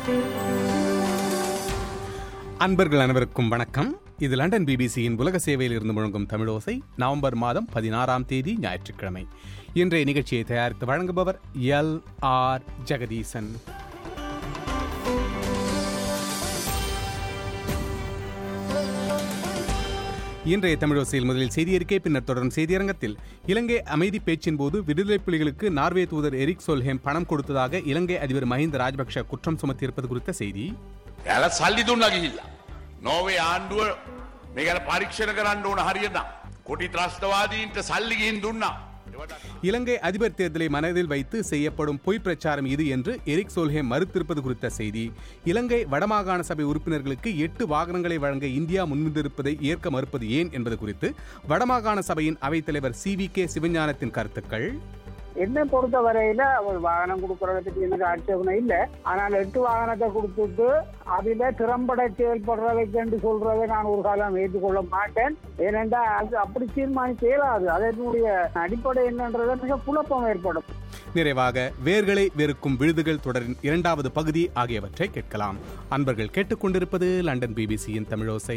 அன்பர்கள் அனைவருக்கும் வணக்கம் இது லண்டன் பிபிசியின் உலக சேவையில் இருந்து முழங்கும் தமிழோசை நவம்பர் மாதம் பதினாறாம் தேதி ஞாயிற்றுக்கிழமை இன்றைய நிகழ்ச்சியை தயாரித்து வழங்குபவர் எல் ஆர் ஜெகதீசன் இன்றைய தமிழோசையில் முதலில் செய்தியறிக்கை பின்னர் தொடரும் செய்தியரங்கத்தில் இலங்கை அமைதி பேச்சின் போது விடுதலை புலிகளுக்கு நார்வே தூதர் எரிக் சோல்ஹேம் பணம் கொடுத்ததாக இலங்கை அதிபர் மஹிந்த ராஜபக்ஷ குற்றம் சுமத்தியிருப்பது குறித்த செய்தி එයාල සල්ලි දුන්නා ගිහිල්ලා. නෝවේ ආණ්ඩුව මේ ගැන පරීක්ෂණ කරන්න ඕන හරියට. කොටි ත්‍රස්තවාදීන්ට සල්ලි ගිහින් දුන්නා. ඒවට இலங்கை அதிபர் தேர்தலை மனதில் வைத்து செய்யப்படும் பொய் பிரச்சாரம் இது என்று எரிக் சோல்ஹேம் மறுத்திருப்பது குறித்த செய்தி இலங்கை வடமாகாண சபை உறுப்பினர்களுக்கு எட்டு வாகனங்களை வழங்க இந்தியா முன்வந்திருப்பதை ஏற்க மறுப்பது ஏன் என்பது குறித்து வடமாகாண சபையின் அவைத்தலைவர் சி வி கே சிவஞானத்தின் கருத்துக்கள் என்னை பொறுத்த வரையில அவர் வாகனம் கொடுக்கறதுக்கு எனக்கு ஆட்சேபனை இல்லை ஆனால் எட்டு வாகனத்தை கொடுத்துட்டு அதில திறம்பட செயல்படுறதுக்கு என்று சொல்றதை நான் ஒரு காலம் ஏற்றுக்கொள்ள மாட்டேன் ஏனென்றால் அது அப்படி தீர்மானிக்க இயலாது அதனுடைய அடிப்படை என்னன்றதை மிக குழப்பம் ஏற்படும் நிறைவாக வேர்களை வெறுக்கும் விழுதுகள் தொடரின் இரண்டாவது பகுதி ஆகியவற்றை கேட்கலாம் அன்பர்கள் கேட்டுக்கொண்டிருப்பது லண்டன் பிபிசியின் தமிழோசை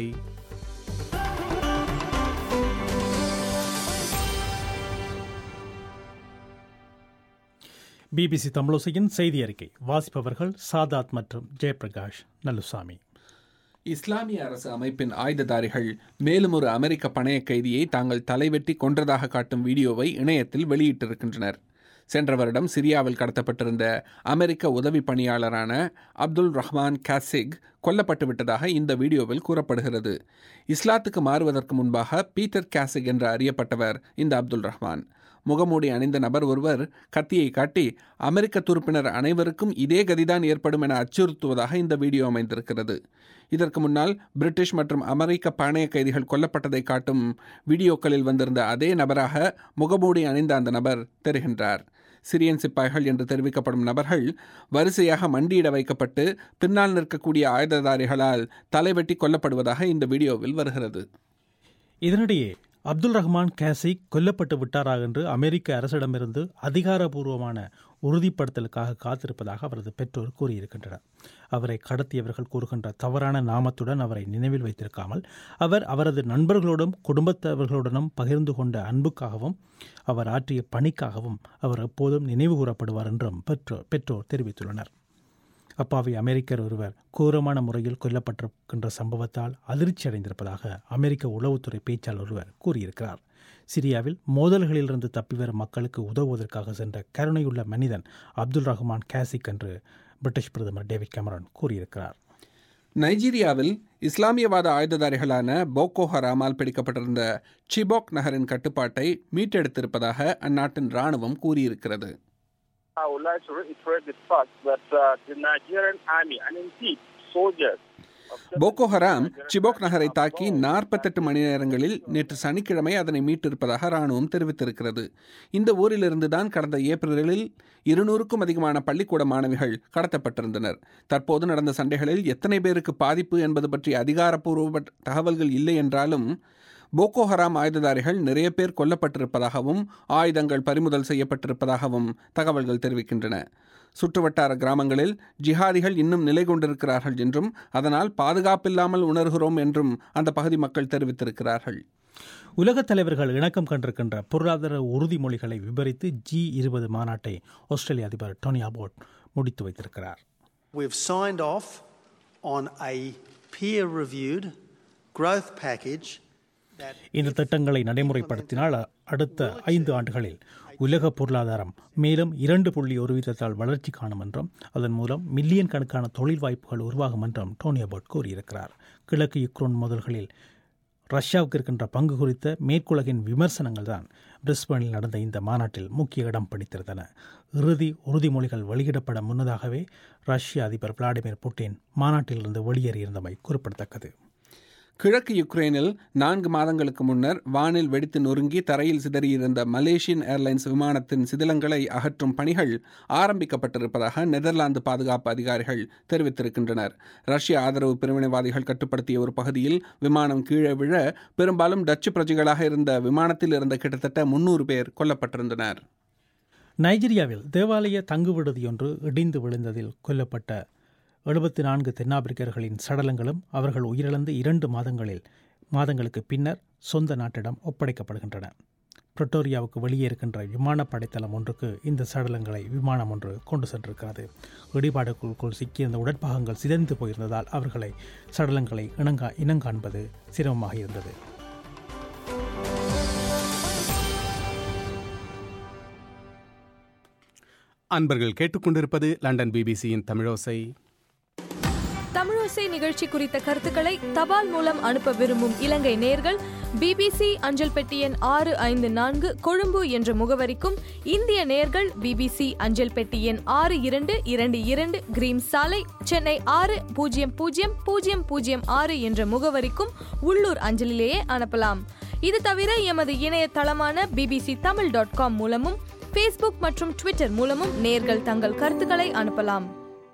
பிபிசி தமிழோசையின் செய்தி அறிக்கை வாசிப்பவர்கள் சாதாத் மற்றும் ஜெயபிரகாஷ் நல்லுசாமி இஸ்லாமிய அரசு அமைப்பின் ஆயுததாரிகள் மேலும் ஒரு அமெரிக்க பணைய கைதியை தாங்கள் தலைவெட்டி கொன்றதாக காட்டும் வீடியோவை இணையத்தில் வெளியிட்டிருக்கின்றனர் சென்ற வருடம் சிரியாவில் கடத்தப்பட்டிருந்த அமெரிக்க உதவி பணியாளரான அப்துல் ரஹ்மான் காசிக் கொல்லப்பட்டு விட்டதாக இந்த வீடியோவில் கூறப்படுகிறது இஸ்லாத்துக்கு மாறுவதற்கு முன்பாக பீட்டர் காசிக் என்று அறியப்பட்டவர் இந்த அப்துல் ரஹ்மான் முகமூடி அணிந்த நபர் ஒருவர் கத்தியை காட்டி அமெரிக்க துருப்பினர் அனைவருக்கும் இதே கதிதான் ஏற்படும் என அச்சுறுத்துவதாக இந்த வீடியோ அமைந்திருக்கிறது இதற்கு முன்னால் பிரிட்டிஷ் மற்றும் அமெரிக்க பாணைய கைதிகள் கொல்லப்பட்டதை காட்டும் வீடியோக்களில் வந்திருந்த அதே நபராக முகமூடி அணிந்த அந்த நபர் தெரிகின்றார் சிரியன் சிப்பாய்கள் என்று தெரிவிக்கப்படும் நபர்கள் வரிசையாக மண்டியிட வைக்கப்பட்டு பின்னால் நிற்கக்கூடிய ஆயுததாரிகளால் தலைவெட்டி கொல்லப்படுவதாக இந்த வீடியோவில் வருகிறது இதனிடையே அப்துல் ரஹ்மான் கேசிக் கொல்லப்பட்டு விட்டாரா என்று அமெரிக்க அரசிடமிருந்து அதிகாரபூர்வமான உறுதிப்படுத்தலுக்காக காத்திருப்பதாக அவரது பெற்றோர் கூறியிருக்கின்றனர் அவரை கடத்தியவர்கள் கூறுகின்ற தவறான நாமத்துடன் அவரை நினைவில் வைத்திருக்காமல் அவர் அவரது நண்பர்களோடும் குடும்பத்தவர்களுடனும் பகிர்ந்து கொண்ட அன்புக்காகவும் அவர் ஆற்றிய பணிக்காகவும் அவர் எப்போதும் நினைவு கூறப்படுவார் என்றும் பெற்றோர் பெற்றோர் தெரிவித்துள்ளனர் அப்பாவி அமெரிக்கர் ஒருவர் கோரமான முறையில் கொல்லப்பட்டிருக்கின்ற சம்பவத்தால் அதிர்ச்சி அடைந்திருப்பதாக அமெரிக்க உளவுத்துறை பேச்சாளர் ஒருவர் கூறியிருக்கிறார் சிரியாவில் மோதல்களிலிருந்து தப்பி வரும் மக்களுக்கு உதவுவதற்காக சென்ற கருணையுள்ள மனிதன் அப்துல் ரஹ்மான் கேசிக் என்று பிரிட்டிஷ் பிரதமர் டேவிட் கேமரான் கூறியிருக்கிறார் நைஜீரியாவில் இஸ்லாமியவாத ஆயுததாரிகளான போக்கோ ஹராமால் பிடிக்கப்பட்டிருந்த சிபோக் நகரின் கட்டுப்பாட்டை மீட்டெடுத்திருப்பதாக அந்நாட்டின் ராணுவம் கூறியிருக்கிறது I would like to reiterate the fact that uh, the Nigerian army and indeed soldiers Boko Haram Chibok நகரை தாக்கி நாற்பத்தெட்டு மணி நேரங்களில் நேற்று சனிக்கிழமை அதனை மீட்டிருப்பதாக ராணுவம் தெரிவித்திருக்கிறது இந்த ஊரிலிருந்து தான் கடந்த ஏப்ரலில் இருநூறுக்கும் அதிகமான பள்ளிக்கூட மாணவிகள் கடத்தப்பட்டிருந்தனர் தற்போது நடந்த சண்டைகளில் எத்தனை பேருக்கு பாதிப்பு என்பது பற்றி அதிகாரப்பூர்வ தகவல்கள் இல்லை என்றாலும் போக்கோ ஹராம் ஆயுததாரிகள் நிறைய பேர் கொல்லப்பட்டிருப்பதாகவும் ஆயுதங்கள் பறிமுதல் செய்யப்பட்டிருப்பதாகவும் தகவல்கள் தெரிவிக்கின்றன சுற்றுவட்டார கிராமங்களில் ஜிஹாதிகள் இன்னும் நிலை கொண்டிருக்கிறார்கள் என்றும் அதனால் பாதுகாப்பில்லாமல் உணர்கிறோம் என்றும் அந்த பகுதி மக்கள் தெரிவித்திருக்கிறார்கள் உலகத் தலைவர்கள் இணக்கம் கண்டிருக்கின்ற பொருளாதார உறுதிமொழிகளை விவரித்து ஜி இருபது மாநாட்டை ஆஸ்திரேலிய அதிபர் டோனி அபோட் முடித்து வைத்திருக்கிறார் We've signed off on a peer reviewed growth package that இந்த திட்டங்களை நடைமுறைப்படுத்தினால் அடுத்த ஐந்து ஆண்டுகளில் உலக பொருளாதாரம் மேலும் இரண்டு புள்ளி ஒரு வீதத்தால் வளர்ச்சி காணும் என்றும் அதன் மூலம் மில்லியன் கணக்கான தொழில் வாய்ப்புகள் உருவாகும் என்றும் டோனி அபோட் கூறியிருக்கிறார் கிழக்கு யுக்ரோன் மோதல்களில் ரஷ்யாவுக்கு இருக்கின்ற பங்கு குறித்த மேற்குலகின் விமர்சனங்கள் தான் பிரிஸ்பனில் நடந்த இந்த மாநாட்டில் முக்கிய இடம் பிடித்திருந்தன இறுதி உறுதிமொழிகள் வெளியிடப்பட முன்னதாகவே ரஷ்ய அதிபர் விளாடிமிர் புட்டின் மாநாட்டிலிருந்து வெளியேறியிருந்தமை குறிப்பிடத்தக்கது கிழக்கு யுக்ரைனில் நான்கு மாதங்களுக்கு முன்னர் வானில் வெடித்து நொறுங்கி தரையில் சிதறியிருந்த மலேசியன் ஏர்லைன்ஸ் விமானத்தின் சிதிலங்களை அகற்றும் பணிகள் ஆரம்பிக்கப்பட்டிருப்பதாக நெதர்லாந்து பாதுகாப்பு அதிகாரிகள் தெரிவித்திருக்கின்றனர் ரஷ்ய ஆதரவு பிரிவினைவாதிகள் கட்டுப்படுத்திய ஒரு பகுதியில் விமானம் கீழே விழ பெரும்பாலும் டச்சு பிரஜைகளாக இருந்த விமானத்தில் இருந்த கிட்டத்தட்ட முன்னூறு பேர் கொல்லப்பட்டிருந்தனர் நைஜீரியாவில் தேவாலய தங்கு விடுதியொன்று இடிந்து விழுந்ததில் கொல்லப்பட்ட எழுபத்தி நான்கு தென்னாப்பிரிக்கர்களின் சடலங்களும் அவர்கள் உயிரிழந்து இரண்டு மாதங்களில் மாதங்களுக்கு பின்னர் சொந்த நாட்டிடம் ஒப்படைக்கப்படுகின்றன பிரிட்டோரியாவுக்கு வெளியே இருக்கின்ற விமானப்படை தளம் ஒன்றுக்கு இந்த சடலங்களை விமானம் ஒன்று கொண்டு சென்றிருக்கிறது இடிபாடுகளுக்குள் சிக்கிய இந்த உடற்பாகங்கள் சிதைந்து போயிருந்ததால் அவர்களை சடலங்களை இனங்கா இனங்காண்பது சிரமமாக இருந்தது அன்பர்கள் கேட்டுக்கொண்டிருப்பது லண்டன் பிபிசியின் தமிழோசை தமிழோசை நிகழ்ச்சி குறித்த கருத்துக்களை தபால் மூலம் அனுப்ப விரும்பும் இலங்கை நேர்கள் பிபிசி அஞ்சல் பெட்டி எண் ஆறு ஐந்து நான்கு கொழும்பு என்ற முகவரிக்கும் இந்திய நேர்கள் பிபிசி அஞ்சல் பெட்டி எண் ஆறு இரண்டு இரண்டு இரண்டு கிரீம் சாலை சென்னை ஆறு பூஜ்ஜியம் பூஜ்ஜியம் பூஜ்ஜியம் பூஜ்ஜியம் ஆறு என்ற முகவரிக்கும் உள்ளூர் அஞ்சலிலேயே அனுப்பலாம் இது தவிர எமது இணையதளமான பிபிசி தமிழ் டாட் காம் மூலமும் ஃபேஸ்புக் மற்றும் ட்விட்டர் மூலமும் நேர்கள் தங்கள் கருத்துக்களை அனுப்பலாம்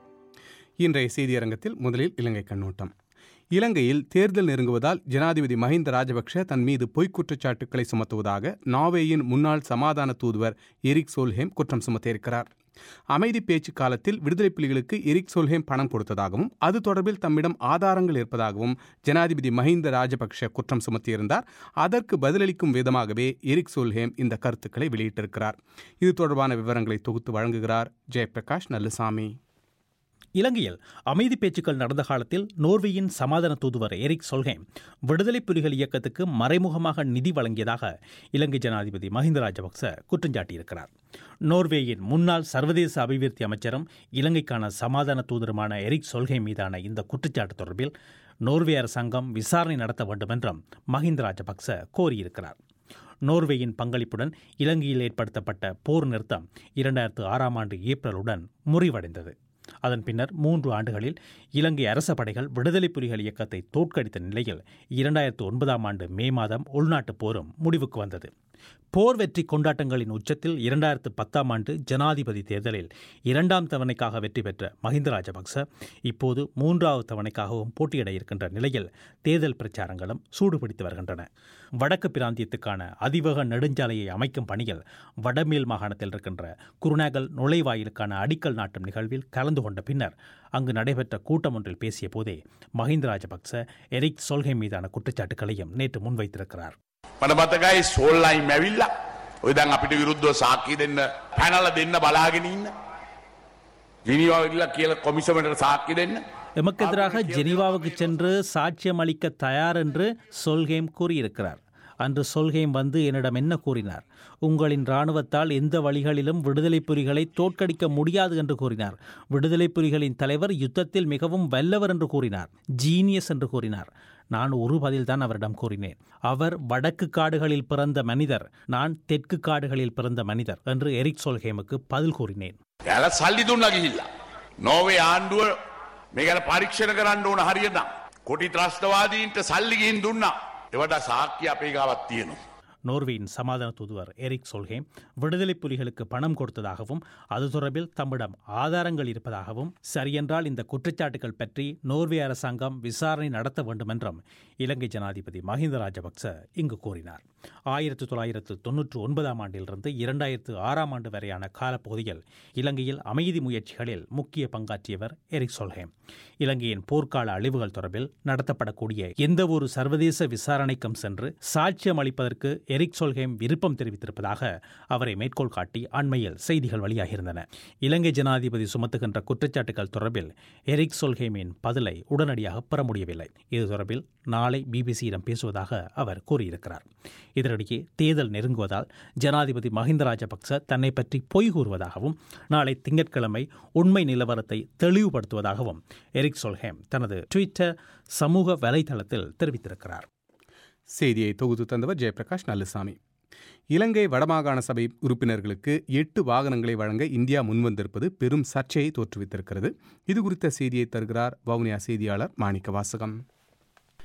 இன்றைய செய்தியரங்கத்தில் முதலில் இலங்கை கண்ணோட்டம் இலங்கையில் தேர்தல் நெருங்குவதால் ஜனாதிபதி மஹிந்த ராஜபக்ஷ தன் மீது பொய்க் குற்றச்சாட்டுக்களை சுமத்துவதாக நார்வேயின் முன்னாள் சமாதான தூதுவர் எரிக் சோல்ஹேம் குற்றம் சுமத்தியிருக்கிறார் அமைதி பேச்சு காலத்தில் விடுதலை புலிகளுக்கு எரிக் சோல்ஹேம் பணம் கொடுத்ததாகவும் அது தொடர்பில் தம்மிடம் ஆதாரங்கள் இருப்பதாகவும் ஜனாதிபதி மஹிந்த ராஜபக்ஷ குற்றம் சுமத்தியிருந்தார் அதற்கு பதிலளிக்கும் விதமாகவே எரிக் சோல்ஹேம் இந்த கருத்துக்களை வெளியிட்டிருக்கிறார் இது தொடர்பான விவரங்களை தொகுத்து வழங்குகிறார் ஜெயபிரகாஷ் நல்லுசாமி இலங்கையில் அமைதி பேச்சுக்கள் நடந்த காலத்தில் நோர்வேயின் சமாதான தூதுவர் எரிக் சொல்ஹேம் விடுதலை புலிகள் இயக்கத்துக்கு மறைமுகமாக நிதி வழங்கியதாக இலங்கை ஜனாதிபதி மஹிந்த ராஜபக்ச குற்றஞ்சாட்டியிருக்கிறார் நோர்வேயின் முன்னாள் சர்வதேச அபிவிருத்தி அமைச்சரும் இலங்கைக்கான சமாதான தூதருமான எரிக் சொல்ஹேம் மீதான இந்த குற்றச்சாட்டு தொடர்பில் நோர்வே அரசாங்கம் விசாரணை நடத்த வேண்டும் என்றும் மஹிந்த ராஜபக்ச கோரியிருக்கிறார் நோர்வேயின் பங்களிப்புடன் இலங்கையில் ஏற்படுத்தப்பட்ட போர் நிறுத்தம் இரண்டாயிரத்து ஆறாம் ஆண்டு ஏப்ரலுடன் முறிவடைந்தது அதன் பின்னர் மூன்று ஆண்டுகளில் இலங்கை அரச படைகள் விடுதலை புலிகள் இயக்கத்தை தோற்கடித்த நிலையில் இரண்டாயிரத்து ஒன்பதாம் ஆண்டு மே மாதம் உள்நாட்டுப் போரும் முடிவுக்கு வந்தது போர் வெற்றி கொண்டாட்டங்களின் உச்சத்தில் இரண்டாயிரத்து பத்தாம் ஆண்டு ஜனாதிபதி தேர்தலில் இரண்டாம் தவணைக்காக வெற்றி பெற்ற மஹிந்த ராஜபக்ச இப்போது மூன்றாவது தவணைக்காகவும் போட்டியிட இருக்கின்ற நிலையில் தேர்தல் பிரச்சாரங்களும் சூடுபிடித்து வருகின்றன வடக்கு பிராந்தியத்துக்கான அதிவேக நெடுஞ்சாலையை அமைக்கும் பணியில் வடமேல் மாகாணத்தில் இருக்கின்ற குருநாகல் நுழைவாயிலுக்கான அடிக்கல் நாட்டும் நிகழ்வில் கலந்து கொண்ட பின்னர் அங்கு நடைபெற்ற கூட்டம் ஒன்றில் பேசிய போதே மஹிந்த ராஜபக்ச எரிக் சொல்கை மீதான குற்றச்சாட்டுகளையும் நேற்று முன்வைத்திருக்கிறார் මට මතකයි සෝල්ලයිම් ඇවිල්ලා ඔය දැන් අපිට විරුද්ධව සාක්කි දෙන්න පැනල දෙන්න බලාගෙන ඉන්න. ජිනිවාවිල්ලා කියල කොමිසමට සාක්කි දෙන්න. எமக்கு எதிராக ஜெனீவாவுக்கு சென்று சாட்சியம் அளிக்க தயார் என்று சொல்கேம் கூறியிருக்கிறார் அன்று சொல்கேம் வந்து என்னிடம் என்ன கூறினார் உங்களின் இராணுவத்தால் எந்த வழிகளிலும் விடுதலை புலிகளை தோற்கடிக்க முடியாது என்று கூறினார் விடுதலை புலிகளின் தலைவர் யுத்தத்தில் மிகவும் வல்லவர் என்று கூறினார் ஜீனியஸ் என்று கூறினார் நான் ஒரு பதில்தான் அவரிடம் கூறினேன் அவர் வடக்கு காடுகளில் பிறந்த மனிதர் நான் தெற்கு காடுகளில் பிறந்த மனிதர் என்று எரிக் சொல்ஹேமுக்கு பதில் கூறினேன் ඇල සල්ලි දුන්න ගිහිල්ලා. නෝවේ ආණ්ඩුව මේකට පරීක්ෂණ කරන්න ඕන හරියනම්. කොටි ත්‍රස්තවාදීන්ට සල්ලිගින් දුන්නා. එවට සාක්‍ය අපේ ගවත් තියෙනවා. நோர்வேயின் சமாதான தூதுவர் எரிக் சொல்ஹேம் விடுதலை புலிகளுக்கு பணம் கொடுத்ததாகவும் அது தொடர்பில் தம்மிடம் ஆதாரங்கள் இருப்பதாகவும் சரியென்றால் இந்த குற்றச்சாட்டுகள் பற்றி நோர்வே அரசாங்கம் விசாரணை நடத்த வேண்டும் என்றும் இலங்கை ஜனாதிபதி மஹிந்த ராஜபக்ச இங்கு கூறினார் ஆயிரத்து தொள்ளாயிரத்து தொன்னூற்று ஒன்பதாம் ஆண்டிலிருந்து இரண்டாயிரத்து ஆறாம் ஆண்டு வரையான காலப்பகுதியில் இலங்கையில் அமைதி முயற்சிகளில் முக்கிய பங்காற்றியவர் எரிக் சொல்ஹேம் இலங்கையின் போர்க்கால அழிவுகள் தொடர்பில் நடத்தப்படக்கூடிய எந்தவொரு சர்வதேச விசாரணைக்கும் சென்று சாட்சியம் அளிப்பதற்கு எரிக் சொல்ஹேம் விருப்பம் தெரிவித்திருப்பதாக அவரை மேற்கோள் காட்டி அண்மையில் செய்திகள் வெளியாகியிருந்தன இலங்கை ஜனாதிபதி சுமத்துகின்ற குற்றச்சாட்டுகள் தொடர்பில் எரிக் சொல்ஹேமின் பதிலை உடனடியாக பெற முடியவில்லை இது தொடர்பில் நாளை பிபிசியிடம் பேசுவதாக அவர் கூறியிருக்கிறார் இதனிடையே தேர்தல் நெருங்குவதால் ஜனாதிபதி மஹிந்த ராஜபக்ச தன்னை பற்றி பொய் கூறுவதாகவும் நாளை திங்கட்கிழமை உண்மை நிலவரத்தை தெளிவுபடுத்துவதாகவும் எரிக் சொல்ஹேம் தனது ட்விட்டர் சமூக வலைதளத்தில் தெரிவித்திருக்கிறார் செய்தியை தொகுத்து தந்தவர் ஜெயபிரகாஷ் நல்லுசாமி இலங்கை வடமாகாண சபை உறுப்பினர்களுக்கு எட்டு வாகனங்களை வழங்க இந்தியா முன்வந்திருப்பது பெரும் சர்ச்சையை தோற்றுவித்திருக்கிறது இது குறித்த செய்தியை தருகிறார் வவுனியா செய்தியாளர் மாணிக்க வாசகம்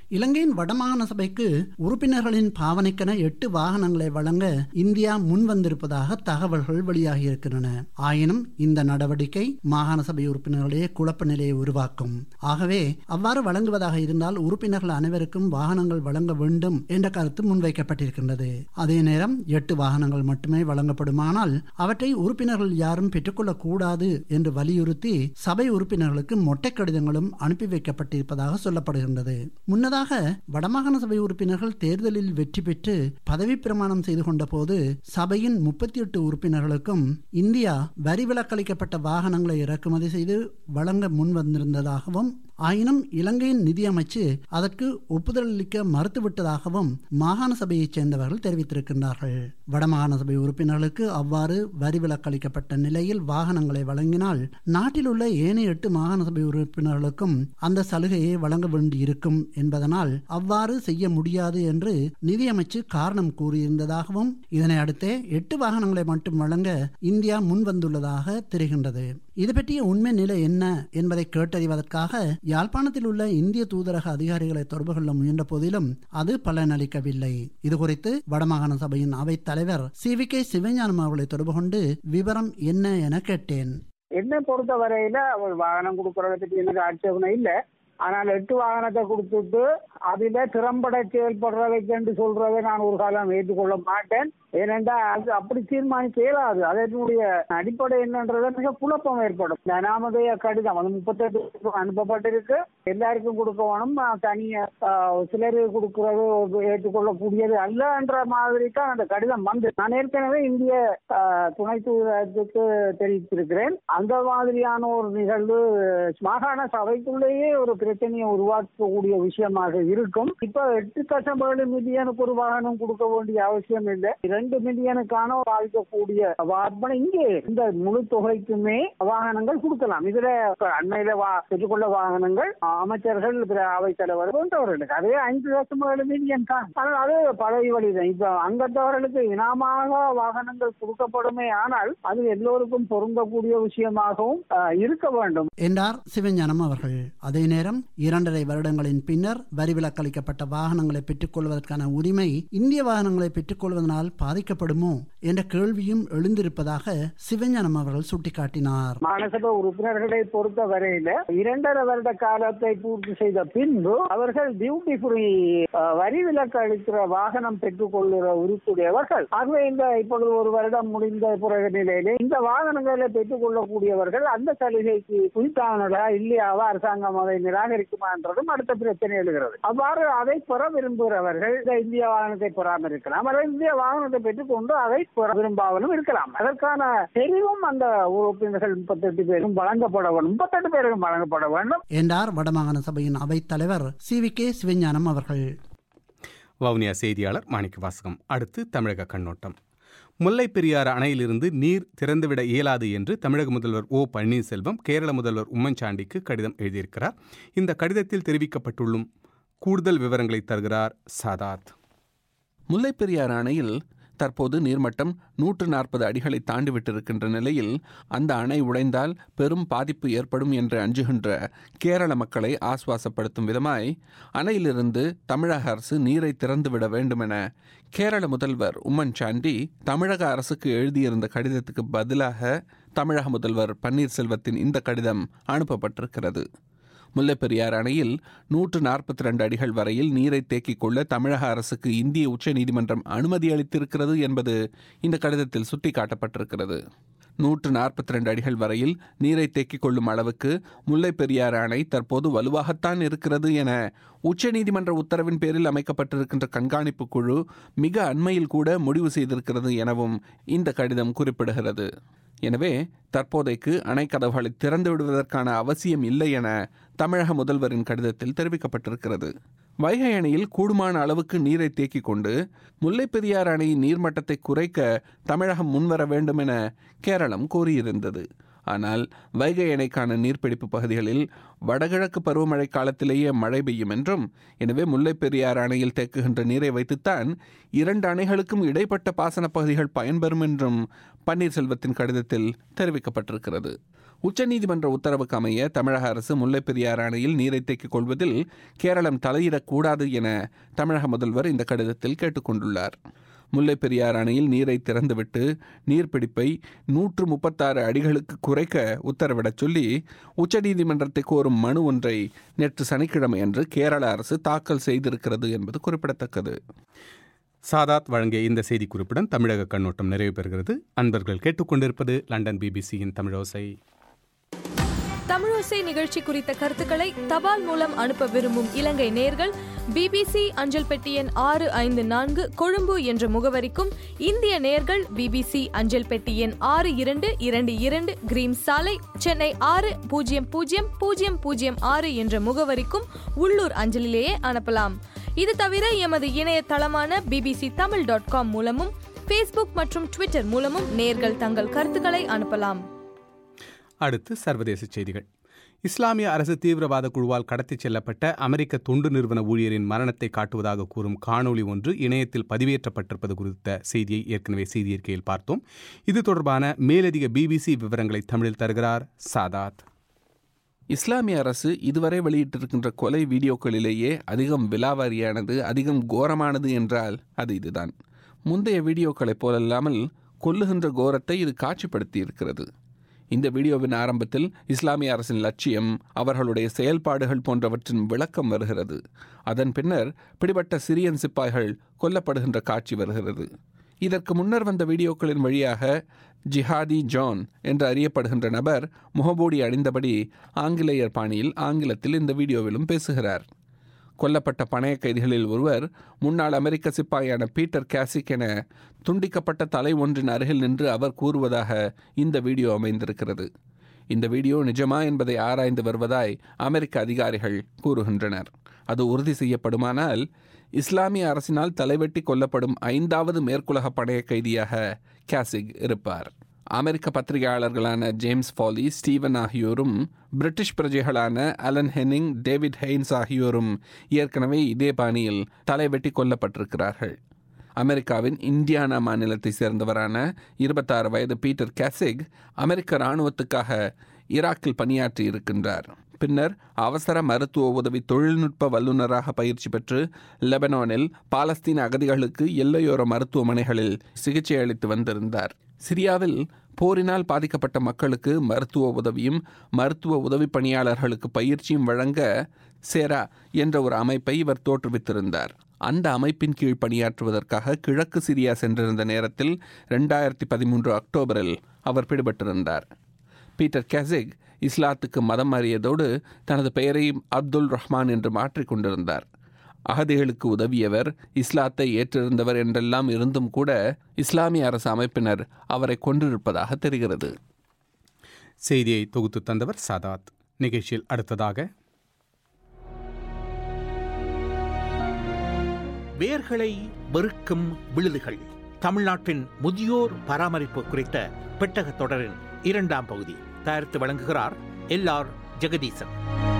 இலங்கையின் வடமாகாண சபைக்கு உறுப்பினர்களின் பாவனைக்கென எட்டு வாகனங்களை வழங்க இந்தியா முன்வந்திருப்பதாக தகவல்கள் வெளியாகியிருக்கின்றன ஆயினும் இந்த நடவடிக்கை மாகாண சபை உறுப்பினர்களிடையே குழப்ப நிலையை உருவாக்கும் ஆகவே அவ்வாறு வழங்குவதாக இருந்தால் உறுப்பினர்கள் அனைவருக்கும் வாகனங்கள் வழங்க வேண்டும் என்ற கருத்து முன்வைக்கப்பட்டிருக்கின்றது அதே நேரம் எட்டு வாகனங்கள் மட்டுமே வழங்கப்படுமானால் அவற்றை உறுப்பினர்கள் யாரும் பெற்றுக்கொள்ளக் கூடாது என்று வலியுறுத்தி சபை உறுப்பினர்களுக்கு மொட்டை கடிதங்களும் அனுப்பி வைக்கப்பட்டிருப்பதாக சொல்லப்படுகின்றது முன்னதாக வடமாகாண சபை உறுப்பினர்கள் தேர்தலில் வெற்றி பெற்று பதவி பிரமாணம் செய்து கொண்ட போது சபையின் முப்பத்தி எட்டு உறுப்பினர்களுக்கும் இந்தியா வரி விலக்களிக்கப்பட்ட வாகனங்களை இறக்குமதி செய்து வழங்க முன்வந்திருந்ததாகவும் ஆயினும் இலங்கையின் நிதியமைச்சு அதற்கு ஒப்புதல் அளிக்க மறுத்துவிட்டதாகவும் மாகாண சபையைச் சேர்ந்தவர்கள் தெரிவித்திருக்கின்றார்கள் வடமாகாண சபை உறுப்பினர்களுக்கு அவ்வாறு வரி விலக்களிக்கப்பட்ட நிலையில் வாகனங்களை வழங்கினால் நாட்டில் உள்ள ஏனைய எட்டு மாகாண சபை உறுப்பினர்களுக்கும் அந்த சலுகையை வழங்க வேண்டியிருக்கும் என்பதனால் அவ்வாறு செய்ய முடியாது என்று நிதியமைச்சு காரணம் கூறியிருந்ததாகவும் இதனை அடுத்தே எட்டு வாகனங்களை மட்டும் வழங்க இந்தியா முன்வந்துள்ளதாக தெரிகின்றது இது பற்றிய உண்மை நிலை என்ன என்பதை கேட்டறிவதற்காக யாழ்ப்பாணத்தில் உள்ள இந்திய தூதரக அதிகாரிகளை தொடர்பு கொள்ள முயன்ற போதிலும் அது பலனளிக்கவில்லை இதுகுறித்து வடமாகாண சபையின் அவைத் தலைவர் சி வி கே சிவஞானம் அவர்களை தொடர்பு கொண்டு விவரம் என்ன என கேட்டேன் என்னை பொறுத்த வரையில அவர் வாகனம் கொடுக்கறத பற்றி எனக்கு ஆட்சேபனை இல்லை ஆனால் எட்டு வாகனத்தை கொடுத்துட்டு அதில திறம்பட செயல்படுறவைக்கு என்று சொல்றதை நான் ஒரு காலம் ஏற்றுக்கொள்ள மாட்டேன் ஏனென்றால் அது அப்படி தீர்மானிக்க இயலாது அதனுடைய அடிப்படை என்னன்றதை மிக குழப்பம் ஏற்படும் நாமதைய கடிதம் அது முப்பத்தெட்டு அனுப்பப்பட்டிருக்கு எல்லாருக்கும் கொடுக்க வேணும் தனிய சிலர் கொடுக்கறது ஏற்றுக்கொள்ளக்கூடியது அல்ல என்ற மாதிரி தான் அந்த கடிதம் வந்து நான் ஏற்கனவே இந்திய துணை தூதரத்துக்கு தெரிவித்திருக்கிறேன் அந்த மாதிரியான ஒரு நிகழ்வு மாகாண சபைக்குள்ளேயே ஒரு பிரச்சனையை உருவாக்கக்கூடிய விஷயமாக இருக்கும் இப்ப எட்டு தசம் ஏழு மில்லியனுக்கு ஒரு வாகனம் கொடுக்க வேண்டிய அவசியம் இல்லை இரண்டு மில்லியனுக்கான பாதிக்கக்கூடிய வார்ப்பனை இங்கே இந்த முழு தொகைக்குமே வாகனங்கள் கொடுக்கலாம் இதுல அண்மையில வா பெற்றுக்கொள்ள வாகனங்கள் அமைச்சர்கள் அவை தலைவர் போன்றவர்களுக்கு அதே ஐந்து லட்சம் ஏழு மில்லியன் தான் ஆனால் அது பதவி வழிதான் இப்ப அங்கத்தவர்களுக்கு இனமாக வாகனங்கள் கொடுக்கப்படுமே ஆனால் அது எல்லோருக்கும் பொருந்தக்கூடிய விஷயமாகவும் இருக்க வேண்டும் என்றார் சிவஞானம் அவர்கள் அதே நேரம் இரண்டரை வருடங்களின் பின்னர் வரி விலக்களிக்கப்பட்ட வாகனங்களை பெற்றுக்கொள்வதற்கான உரிமை இந்திய வாகனங்களை பெற்றுக்கொள்வதனால் பாதிக்கப்படுமோ என்ற கேள்வியும் எழுந்திருப்பதாக சிவஞானம் அவர்கள் சுட்டிக்காட்டினார் மாநசபை உறுப்பினர்களை பொறுத்த வரையில இரண்டரை வருட காலத்தை பூர்த்தி செய்த பின்பு அவர்கள் டியூட்டி ஃப்ரீ வரி விலக்கு அளிக்கிற வாகனம் பெற்றுக் கொள்ளுற உறுப்புடையவர்கள் ஆகவே இந்த இப்பொழுது ஒரு வருடம் முடிந்த பிறகு நிலையிலே இந்த வாகனங்களை பெற்றுக் கொள்ளக்கூடியவர்கள் அந்த சலுகைக்கு குறித்தானதா இல்லையாவா அரசாங்கம் அதை நிராகரிக்குமா என்றதும் அடுத்த பிரச்சனை எழுகிறது அவ்வாறு அதை பெற விரும்புகிறவர்கள் இந்த இந்திய வாகனத்தை பெறாமல் இருக்கலாம் அல்லது இந்திய வாகனத்தை பெற்றுக்கொண்டு அதை பெற விரும்பாமலும் இருக்கலாம் அதற்கான தெரிவும் அந்த உறுப்பினர்கள் முப்பத்தெட்டு பேரும் வழங்கப்பட வேண்டும் முப்பத்தெட்டு பேரும் வழங்கப்பட வேண்டும் என்றார் வடமாகாண சபையின் அவைத் தலைவர் சி வி கே சிவஞானம் அவர்கள் வவுனியா செய்தியாளர் மாணிக்க வாசகம் அடுத்து தமிழக கண்ணோட்டம் முல்லை பெரியாறு அணையிலிருந்து நீர் திறந்துவிட இயலாது என்று தமிழக முதல்வர் ஓ பன்னீர்செல்வம் கேரள முதல்வர் உம்மன்சாண்டிக்கு கடிதம் எழுதியிருக்கிறார் இந்த கடிதத்தில் தெரிவிக்கப்பட்டுள்ளும் கூடுதல் விவரங்களை தருகிறார் சாதாத் முல்லைப்பெரியாறு அணையில் தற்போது நீர்மட்டம் நூற்று நாற்பது அடிகளை தாண்டிவிட்டிருக்கின்ற நிலையில் அந்த அணை உடைந்தால் பெரும் பாதிப்பு ஏற்படும் என்று அஞ்சுகின்ற கேரள மக்களை ஆசுவாசப்படுத்தும் விதமாய் அணையிலிருந்து தமிழக அரசு நீரை திறந்துவிட வேண்டுமென கேரள முதல்வர் உம்மன் சாண்டி தமிழக அரசுக்கு எழுதியிருந்த கடிதத்துக்கு பதிலாக தமிழக முதல்வர் பன்னீர்செல்வத்தின் இந்த கடிதம் அனுப்பப்பட்டிருக்கிறது முல்லைப்பெரியார் அணையில் நூற்று நாற்பத்தி ரெண்டு அடிகள் வரையில் நீரை தேக்கிக் கொள்ள தமிழக அரசுக்கு இந்திய உச்சநீதிமன்றம் அனுமதி அளித்திருக்கிறது என்பது இந்த கடிதத்தில் சுட்டிக்காட்டப்பட்டிருக்கிறது நூற்று நாற்பத்தி ரெண்டு அடிகள் வரையில் நீரை தேக்கிக் கொள்ளும் அளவுக்கு முல்லைப்பெரியாறு அணை தற்போது வலுவாகத்தான் இருக்கிறது என உச்சநீதிமன்ற உத்தரவின் பேரில் அமைக்கப்பட்டிருக்கின்ற கண்காணிப்பு குழு மிக அண்மையில் கூட முடிவு செய்திருக்கிறது எனவும் இந்த கடிதம் குறிப்பிடுகிறது எனவே தற்போதைக்கு அணை கதவுகளை திறந்து விடுவதற்கான அவசியம் இல்லை என தமிழக முதல்வரின் கடிதத்தில் தெரிவிக்கப்பட்டிருக்கிறது வைகை அணையில் கூடுமான அளவுக்கு நீரை தேக்கிக் கொண்டு முல்லைப்பெரியாறு அணையின் நீர்மட்டத்தை குறைக்க தமிழகம் முன்வர வேண்டும் என கேரளம் கோரியிருந்தது ஆனால் வைகை அணைக்கான நீர்பிடிப்பு பகுதிகளில் வடகிழக்கு பருவமழை காலத்திலேயே மழை பெய்யும் என்றும் எனவே முல்லைப் பெரியாறு அணையில் தேக்குகின்ற நீரை வைத்துத்தான் இரண்டு அணைகளுக்கும் இடைப்பட்ட பாசன பகுதிகள் பயன்பெறும் என்றும் பன்னீர்செல்வத்தின் கடிதத்தில் தெரிவிக்கப்பட்டிருக்கிறது உச்சநீதிமன்ற உத்தரவுக்கு அமைய தமிழக அரசு முல்லைப் பெரியாறு அணையில் நீரை தேக்கிக் கொள்வதில் கேரளம் தலையிடக்கூடாது என தமிழக முதல்வர் இந்த கடிதத்தில் கேட்டுக்கொண்டுள்ளார் முல்லைப் பெரியாறு அணையில் நீரை திறந்துவிட்டு நீர்பிடிப்பை நூற்று முப்பத்தாறு அடிகளுக்கு குறைக்க உத்தரவிடச் சொல்லி உச்சநீதிமன்றத்தை கோரும் மனு ஒன்றை நேற்று சனிக்கிழமை அன்று கேரள அரசு தாக்கல் செய்திருக்கிறது என்பது குறிப்பிடத்தக்கது சாதாத் வழங்கிய இந்த செய்தி குறிப்புடன் தமிழக கண்ணோட்டம் நிறைவு பெறுகிறது அன்பர்கள் கேட்டுக்கொண்டிருப்பது லண்டன் பிபிசியின் தமிழோசை தமிழோசை நிகழ்ச்சி குறித்த கருத்துக்களை தபால் மூலம் அனுப்ப விரும்பும் இலங்கை நேர்கள் பிபிசி அஞ்சல் பெட்டி எண் ஆறு ஐந்து நான்கு கொழும்பு என்ற முகவரிக்கும் இந்திய நேர்கள் பிபிசி அஞ்சல் பெட்டி எண் ஆறு இரண்டு இரண்டு இரண்டு கிரீம் சாலை சென்னை ஆறு பூஜ்ஜியம் பூஜ்ஜியம் பூஜ்ஜியம் பூஜ்ஜியம் ஆறு என்ற முகவரிக்கும் உள்ளூர் அஞ்சலிலேயே அனுப்பலாம் இது தவிர எமது இணையதளமான பிபிசி தமிழ் டாட் காம் மூலமும் ஃபேஸ்புக் மற்றும் ட்விட்டர் மூலமும் நேர்கள் தங்கள் கருத்துக்களை அனுப்பலாம் அடுத்து சர்வதேச செய்திகள் இஸ்லாமிய அரசு தீவிரவாத குழுவால் கடத்திச் செல்லப்பட்ட அமெரிக்க தொண்டு நிறுவன ஊழியரின் மரணத்தை காட்டுவதாக கூறும் காணொளி ஒன்று இணையத்தில் பதிவேற்றப்பட்டிருப்பது குறித்த செய்தியை ஏற்கனவே செய்தியறிக்கையில் பார்த்தோம் இது தொடர்பான மேலதிக பிபிசி விவரங்களை தமிழில் தருகிறார் சாதாத் இஸ்லாமிய அரசு இதுவரை வெளியிட்டிருக்கின்ற கொலை வீடியோக்களிலேயே அதிகம் விலாவாரியானது அதிகம் கோரமானது என்றால் அது இதுதான் முந்தைய வீடியோக்களைப் போலல்லாமல் கொல்லுகின்ற கோரத்தை இது காட்சிப்படுத்தி இருக்கிறது இந்த வீடியோவின் ஆரம்பத்தில் இஸ்லாமிய அரசின் லட்சியம் அவர்களுடைய செயல்பாடுகள் போன்றவற்றின் விளக்கம் வருகிறது அதன் பின்னர் பிடிபட்ட சிரியன் சிப்பாய்கள் கொல்லப்படுகின்ற காட்சி வருகிறது இதற்கு முன்னர் வந்த வீடியோக்களின் வழியாக ஜிஹாதி ஜான் என்று அறியப்படுகின்ற நபர் முகமூடி அணிந்தபடி ஆங்கிலேயர் பாணியில் ஆங்கிலத்தில் இந்த வீடியோவிலும் பேசுகிறார் கொல்லப்பட்ட பணைய கைதிகளில் ஒருவர் முன்னாள் அமெரிக்க சிப்பாயான பீட்டர் கேசிக் என துண்டிக்கப்பட்ட தலை ஒன்றின் அருகில் நின்று அவர் கூறுவதாக இந்த வீடியோ அமைந்திருக்கிறது இந்த வீடியோ நிஜமா என்பதை ஆராய்ந்து வருவதாய் அமெரிக்க அதிகாரிகள் கூறுகின்றனர் அது உறுதி செய்யப்படுமானால் இஸ்லாமிய அரசினால் தலைவெட்டி கொல்லப்படும் ஐந்தாவது மேற்குலக பணைய கைதியாக கேசிக் இருப்பார் அமெரிக்க பத்திரிகையாளர்களான ஜேம்ஸ் ஃபாலி ஸ்டீவன் ஆகியோரும் பிரிட்டிஷ் பிரஜைகளான அலன் ஹெனிங் டேவிட் ஹெய்ன்ஸ் ஆகியோரும் ஏற்கனவே இதே பாணியில் தலைவெட்டி கொல்லப்பட்டிருக்கிறார்கள் அமெரிக்காவின் இந்தியானா மாநிலத்தை சேர்ந்தவரான இருபத்தாறு வயது பீட்டர் கேசிக் அமெரிக்க இராணுவத்துக்காக ஈராக்கில் பணியாற்றி இருக்கின்றார் பின்னர் அவசர மருத்துவ உதவி தொழில்நுட்ப வல்லுநராக பயிற்சி பெற்று லெபனானில் பாலஸ்தீன அகதிகளுக்கு எல்லையோர மருத்துவமனைகளில் சிகிச்சை அளித்து வந்திருந்தார் சிரியாவில் போரினால் பாதிக்கப்பட்ட மக்களுக்கு மருத்துவ உதவியும் மருத்துவ உதவி பணியாளர்களுக்கு பயிற்சியும் வழங்க சேரா என்ற ஒரு அமைப்பை இவர் தோற்றுவித்திருந்தார் அந்த அமைப்பின் கீழ் பணியாற்றுவதற்காக கிழக்கு சிரியா சென்றிருந்த நேரத்தில் ரெண்டாயிரத்தி பதிமூன்று அக்டோபரில் அவர் பிடிபட்டிருந்தார் பீட்டர் கேசிக் இஸ்லாத்துக்கு மதம் மாறியதோடு தனது பெயரையும் அப்துல் ரஹ்மான் என்று மாற்றிக் கொண்டிருந்தார் அகதிகளுக்கு உதவியவர் இஸ்லாத்தை ஏற்றிருந்தவர் என்றெல்லாம் இருந்தும் கூட இஸ்லாமிய அரசு அமைப்பினர் அவரை கொன்றிருப்பதாக தெரிகிறது செய்தியை தொகுத்து தந்தவர் சாதாத் நிகழ்ச்சியில் அடுத்ததாக வேர்களை வெறுக்கும் விழுதுகள் தமிழ்நாட்டின் முதியோர் பராமரிப்பு குறித்த பெட்டக தொடரின் இரண்டாம் பகுதி தயாரித்து வழங்குகிறார் எல் ஆர் ஜெகதீசன்